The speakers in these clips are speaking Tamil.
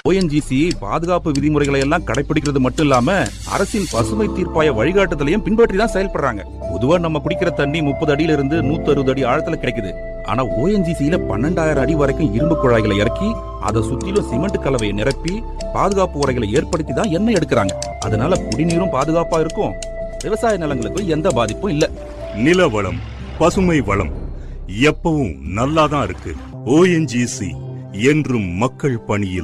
ஓஎன்ஜிசி பாதுகாப்பு விதிமுறைகளை எல்லாம் கடைபிடிக்கிறது மட்டும் இல்லாம அரசின் பசுமை தீர்ப்பாய வழிகாட்டுதலையும் பின்பற்றி தான் செயல்படுறாங்க பொதுவா நம்ம குடிக்கிற தண்ணி முப்பது அடியில இருந்து நூத்தி அறுபது அடி ஆழத்துல கிடைக்குது ஆனா ஓஎன்ஜிசியில பன்னெண்டாயிரம் அடி வரைக்கும் இரும்பு குழாய்களை இறக்கி அதை சுற்றிலும் சிமெண்ட் கலவையை நிரப்பி பாதுகாப்பு உரைகளை ஏற்படுத்தி தான் எண்ணெய் எடுக்கிறாங்க அதனால குடிநீரும் பாதுகாப்பா இருக்கும் விவசாய நிலங்களுக்கும் எந்த பாதிப்பும் இல்ல நில வளம் பசுமை வளம் எப்பவும் நல்லாதான் இருக்கு ஓஎன்ஜிசி என்றும் மக்கள் பணியில்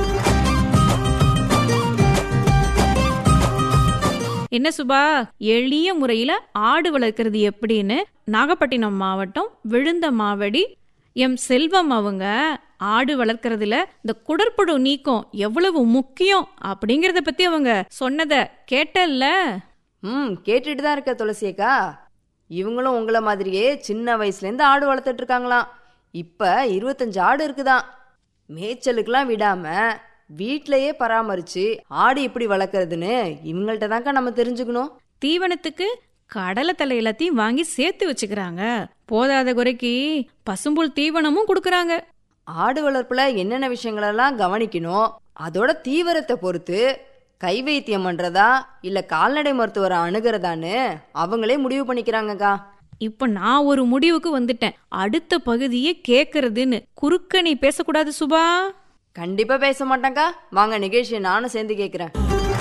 என்ன சுபா எளிய முறையில ஆடு வளர்க்கறது எப்படின்னு நாகப்பட்டினம் மாவட்டம் விழுந்த மாவடி எம் செல்வம் அவங்க ஆடு வளர்க்கறதுல இந்த குடற்புழு நீக்கம் எவ்வளவு முக்கியம் அப்படிங்கறத பத்தி அவங்க சொன்னத கேட்டல்ல ம் கேட்டுட்டு தான் இருக்க துளசியக்கா இவங்களும் உங்களை மாதிரியே சின்ன வயசுலேருந்து ஆடு வளர்த்துட்டு இருக்காங்களாம் இப்போ இருபத்தஞ்சு ஆடு இருக்குதாம் மேய்ச்சலுக்கெல்லாம் விடாம வீட்டிலையே பராமரிச்சு ஆடு எப்படி வளர்க்குறதுன்னு இவங்கள்ட்ட தான்க்கா நம்ம தெரிஞ்சுக்கணும் தீவனத்துக்கு கடலை தலை எல்லாத்தையும் வாங்கி சேர்த்து வச்சுக்கிறாங்க போதாத குறைக்கு பசும்புல் தீவனமும் கொடுக்கறாங்க ஆடு வளர்ப்புல என்னென்ன விஷயங்களெல்லாம் கவனிக்கணும் அதோட தீவிரத்தை பொறுத்து கை வைத்தியம் பண்றதா இல்ல கால்நடை மருத்துவரை அணுகிறதான்னு அவங்களே முடிவு பண்ணிக்கிறாங்கக்கா இப்ப நான் ஒரு முடிவுக்கு வந்துட்டேன் அடுத்த பகுதியே கேக்குறதுன்னு குறுக்க நீ பேசக்கூடாது சுபா கண்டிப்பா பேச மாட்டாங்கா வாங்க நிகழ்ச்சியை நானும் சேர்ந்து கேட்குறேன்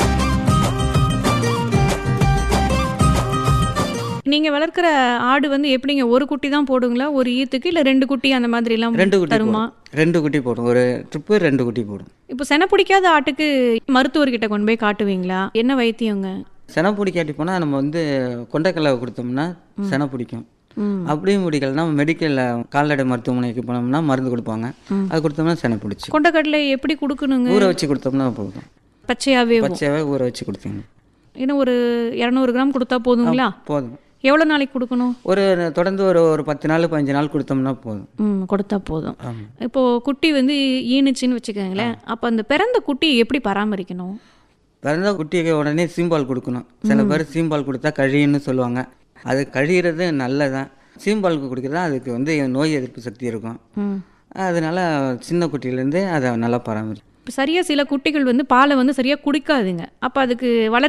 நீங்க வளர்க்குற ஆடு வந்து எப்படிங்க ஒரு குட்டி தான் போடுங்களா ஒரு ஈத்துக்கு இல்ல ரெண்டு குட்டி அந்த மாதிரி எல்லாம் ரெண்டு குட்டி தருமா போடும் ரெண்டு குட்டி போடும் ஒரு ட்ரிப்பு ரெண்டு குட்டி போடும் இப்போ செனை பிடிக்காத ஆட்டுக்கு மருத்துவர்கிட்ட கொண்டு போய் காட்டுவீங்களா என்ன வைத்தியங்க செனை பிடிக்காட்டி போனால் நம்ம வந்து கொண்டைக்கடலை கொடுத்தோம்னா செனை பிடிக்கும் ம். அப்படியும் பிடிக்கலனா மெடிக்கலில் கால்நடை மருத்துவமனைக்கு போனோம்னா மருந்து கொடுப்பாங்க அது கொடுத்தோம்னா செனை பிடிச்சி கொண்டக்கடலை எப்படி கொடுக்கணுங்க ஊற வச்சு கொடுத்தோம்னா போதும் பச்சையாவே பச்சையாவே ஊற வச்சு கொடுத்தீங்க இன்னும் ஒரு இரநூறு கிராம் கொடுத்தா போதுங்களா போதும் எவ்வளோ நாளைக்கு கொடுக்கணும் ஒரு தொடர்ந்து ஒரு ஒரு பத்து நாள் பதினஞ்சு நாள் கொடுத்தோம்னா போதும் ம் கொடுத்தா போதும் ஆமாம் இப்போ குட்டி வந்து ஈனுச்சுன்னு வச்சுக்கோங்களேன் அப்போ அந்த பிறந்த குட்டியை எப்படி பராமரிக்கணும் பிறந்த குட்டிக்கு உடனே சீம்பால் கொடுக்கணும் சில பேர் சீம்பால் கொடுத்தா கழின்னு சொல்லுவாங்க அது கழியிறது நல்லதான் சீம்பாலுக்கு குடிக்கிறது அதுக்கு வந்து நோய் எதிர்ப்பு சக்தி இருக்கும் ம் அதனால சின்ன குட்டியிலேருந்தே அதை நல்லா பராமரி இப்போ சரியாக சில குட்டிகள் வந்து பாலை வந்து சரியாக குடிக்காதுங்க அப்போ அதுக்கு வளர்ச்சி